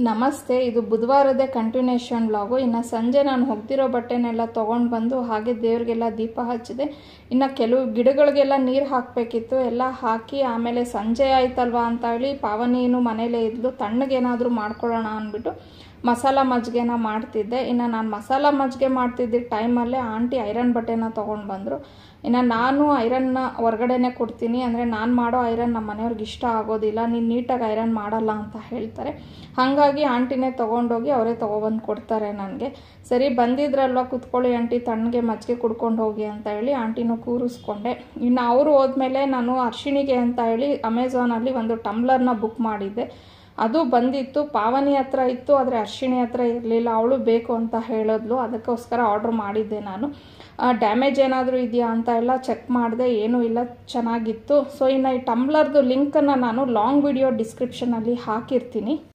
ನಮಸ್ತೆ ಇದು ಬುಧವಾರದೇ continuation vlog ಇನ್ನು ಸಂಜೆ ನಾನು ಹೋಗ್ತಿರೋ ಬಟ್ಟೆನೆಲ್ಲ ತೊಗೊಂಡು ಬಂದು ಹಾಗೆ ದೇವ್ರಿಗೆಲ್ಲ ದೀಪ ಹಚ್ಚಿದೆ ಇನ್ನು ಕೆಲವು ಗಿಡಗಳಿಗೆಲ್ಲ ನೀರು ಹಾಕಬೇಕಿತ್ತು ಎಲ್ಲ ಹಾಕಿ ಆಮೇಲೆ ಸಂಜೆ ಆಯ್ತಲ್ವಾ ಅಂತ ಹೇಳಿ ಪಾವನಿನು ಮನೇಲೇ ಇದ್ಲು ತಣ್ಣಗೇನಾದರೂ ಮಾಡ್ಕೊಳ್ಳೋಣ ಅಂದ್ಬಿಟ್ಟು ಮಸಾಲ ಮಜ್ಜಿಗೆನ ಮಾಡ್ತಿದ್ದೆ ಇನ್ನು ನಾನು ಮಸಾಲ ಮಜ್ಜಿಗೆ ಮಾಡ್ತಿದ್ದ ಟೈಮಲ್ಲೇ ಆಂಟಿ ಐರನ್ ಬಟ್ಟೆನ ತೊಗೊಂಡು ಬಂದರು ಇನ್ನು ನಾನು ಐರನ್ನ ಹೊರ್ಗಡೆನೆ ಕೊಡ್ತೀನಿ ಅಂದರೆ ನಾನು ಮಾಡೋ ಐರನ್ ನಮ್ಮ ಮನೆಯವ್ರಿಗೆ ಇಷ್ಟ ಆಗೋದಿಲ್ಲ ನೀನು ನೀಟಾಗಿ ಐರನ್ ಮಾಡಲ್ಲ ಅಂತ ಹೇಳ್ತಾರೆ ಹಾಗಾಗಿ ಆಂಟಿನೇ ತೊಗೊಂಡೋಗಿ ಅವರೇ ತೊಗೊಬಂದು ಕೊಡ್ತಾರೆ ನನಗೆ ಸರಿ ಬಂದಿದ್ರಲ್ವ ಕುತ್ಕೊಳ್ಳಿ ಆಂಟಿ ತಣ್ಣಗೆ ಮಜ್ಜಿಗೆ ಕುಡ್ಕೊಂಡು ಹೋಗಿ ಅಂತ ಹೇಳಿ ಆಂಟಿನೂ ಕೂರಿಸ್ಕೊಂಡೆ ಇನ್ನು ಅವರು ಹೋದ್ಮೇಲೆ ನಾನು ಅರ್ಶಿಣಿಗೆ ಅಂತ ಹೇಳಿ ಅಮೆಝಾನಲ್ಲಿ ಒಂದು ಟಮ್ಲರ್ನ ಬುಕ್ ಮಾಡಿದ್ದೆ ಅದು ಬಂದಿತ್ತು ಪಾವನಿ ಹತ್ರ ಇತ್ತು ಆದರೆ ಅರ್ಶಿಣಿ ಹತ್ರ ಇರಲಿಲ್ಲ ಅವಳು ಬೇಕು ಅಂತ ಹೇಳಿದ್ಲು ಅದಕ್ಕೋಸ್ಕರ ಆರ್ಡ್ರ್ ಮಾಡಿದ್ದೆ ನಾನು ಡ್ಯಾಮೇಜ್ ಏನಾದರೂ ಇದೆಯಾ ಅಂತ ಎಲ್ಲ ಚೆಕ್ ಮಾಡಿದೆ ಏನೂ ಇಲ್ಲ ಚೆನ್ನಾಗಿತ್ತು ಸೊ ಇನ್ನು ಈ ಟಮ್ಲರ್ದು ಲಿಂಕನ್ನು ನಾನು ಲಾಂಗ್ ವಿಡಿಯೋ ಡಿಸ್ಕ್ರಿಪ್ಷನಲ್ಲಿ ಹಾಕಿರ್ತೀನಿ